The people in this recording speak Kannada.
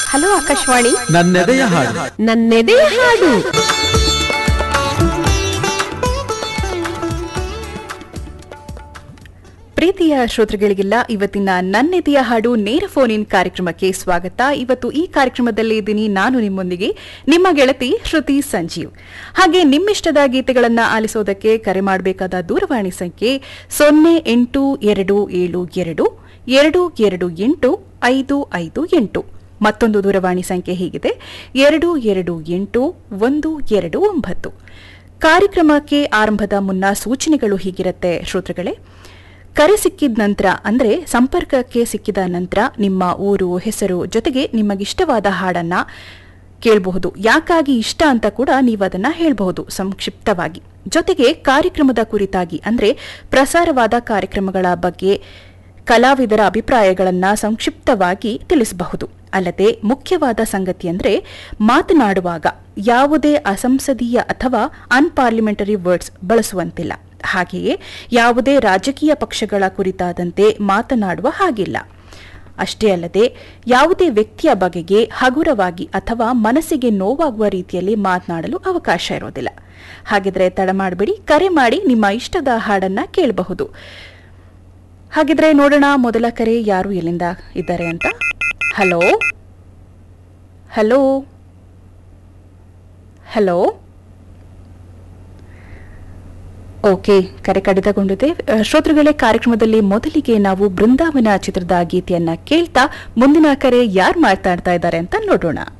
ಹಲೋ ಆಕಾಶವಾಣಿ ನನ್ನೆದೆಯ ಹಾಡು ನನ್ನೆದೆಯ ಹಾಡು ಪ್ರೀತಿಯ ಶ್ರೋತೃಗಳಿಗೆಲ್ಲ ಇವತ್ತಿನ ನನ್ನೆದೆಯ ಹಾಡು ನೇರ ಫೋನ್ ಇನ್ ಕಾರ್ಯಕ್ರಮಕ್ಕೆ ಸ್ವಾಗತ ಇವತ್ತು ಈ ಕಾರ್ಯಕ್ರಮದಲ್ಲಿ ಇದ್ದೀನಿ ನಾನು ನಿಮ್ಮೊಂದಿಗೆ ನಿಮ್ಮ ಗೆಳತಿ ಶ್ರುತಿ ಸಂಜೀವ್ ಹಾಗೆ ನಿಮ್ಮಿಷ್ಟದ ಗೀತೆಗಳನ್ನ ಆಲಿಸೋದಕ್ಕೆ ಕರೆ ಮಾಡಬೇಕಾದ ದೂರವಾಣಿ ಸಂಖ್ಯೆ ಸೊನ್ನೆ ಎಂಟು ಎರಡು ಏಳು ಎರಡು ಎರಡು ಎರಡು ಎಂಟು ಐದು ಐದು ಎಂಟು ಮತ್ತೊಂದು ದೂರವಾಣಿ ಸಂಖ್ಯೆ ಹೀಗಿದೆ ಎರಡು ಎರಡು ಎಂಟು ಒಂದು ಎರಡು ಒಂಬತ್ತು ಕಾರ್ಯಕ್ರಮಕ್ಕೆ ಆರಂಭದ ಮುನ್ನ ಸೂಚನೆಗಳು ಹೀಗಿರುತ್ತೆ ಶ್ರೋತೃಗಳೇ ಕರೆ ಸಿಕ್ಕಿದ ನಂತರ ಅಂದ್ರೆ ಸಂಪರ್ಕಕ್ಕೆ ಸಿಕ್ಕಿದ ನಂತರ ನಿಮ್ಮ ಊರು ಹೆಸರು ಜೊತೆಗೆ ನಿಮಗಿಷ್ಟವಾದ ಹಾಡನ್ನ ಕೇಳಬಹುದು ಯಾಕಾಗಿ ಇಷ್ಟ ಅಂತ ಕೂಡ ನೀವು ಅದನ್ನ ಹೇಳಬಹುದು ಸಂಕ್ಷಿಪ್ತವಾಗಿ ಜೊತೆಗೆ ಕಾರ್ಯಕ್ರಮದ ಕುರಿತಾಗಿ ಅಂದ್ರೆ ಪ್ರಸಾರವಾದ ಕಾರ್ಯಕ್ರಮಗಳ ಬಗ್ಗೆ ಕಲಾವಿದರ ಅಭಿಪ್ರಾಯಗಳನ್ನ ಸಂಕ್ಷಿಪ್ತವಾಗಿ ತಿಳಿಸಬಹುದು ಅಲ್ಲದೆ ಮುಖ್ಯವಾದ ಸಂಗತಿ ಅಂದ್ರೆ ಮಾತನಾಡುವಾಗ ಯಾವುದೇ ಅಸಂಸದೀಯ ಅಥವಾ ಅನ್ಪಾರ್ಲಿಮೆಂಟರಿ ವರ್ಡ್ಸ್ ಬಳಸುವಂತಿಲ್ಲ ಹಾಗೆಯೇ ಯಾವುದೇ ರಾಜಕೀಯ ಪಕ್ಷಗಳ ಕುರಿತಾದಂತೆ ಮಾತನಾಡುವ ಹಾಗಿಲ್ಲ ಅಷ್ಟೇ ಅಲ್ಲದೆ ಯಾವುದೇ ವ್ಯಕ್ತಿಯ ಬಗೆಗೆ ಹಗುರವಾಗಿ ಅಥವಾ ಮನಸ್ಸಿಗೆ ನೋವಾಗುವ ರೀತಿಯಲ್ಲಿ ಮಾತನಾಡಲು ಅವಕಾಶ ಇರೋದಿಲ್ಲ ಹಾಗಿದ್ರೆ ತಡ ಮಾಡಬೇಡಿ ಕರೆ ಮಾಡಿ ನಿಮ್ಮ ಇಷ್ಟದ ಹಾಡನ್ನ ಕೇಳಬಹುದು ಹಾಗಿದ್ರೆ ನೋಡೋಣ ಮೊದಲ ಕರೆ ಯಾರು ಎಲ್ಲಿಂದ ಇದ್ದಾರೆ ಅಂತ ಹಲೋ ಹಲೋ ಹಲೋ ಓಕೆ ಕರೆ ಕಡಿತಗೊಂಡಿದೆ ಅ, ಶ್ರೋತೃಗಳೇ ಕಾರ್ಯಕ್ರಮದಲ್ಲಿ ಮೊದಲಿಗೆ ನಾವು ಬೃಂದಾವನ ಚಿತ್ರದ ಗೀತೆಯನ್ನ ಕೇಳ್ತಾ ಮುಂದಿನ ಕರೆ ಯಾರು ಮಾತಾಡ್ತಾ ಇದ್ದಾರೆ ಅಂತ ನೋಡೋಣ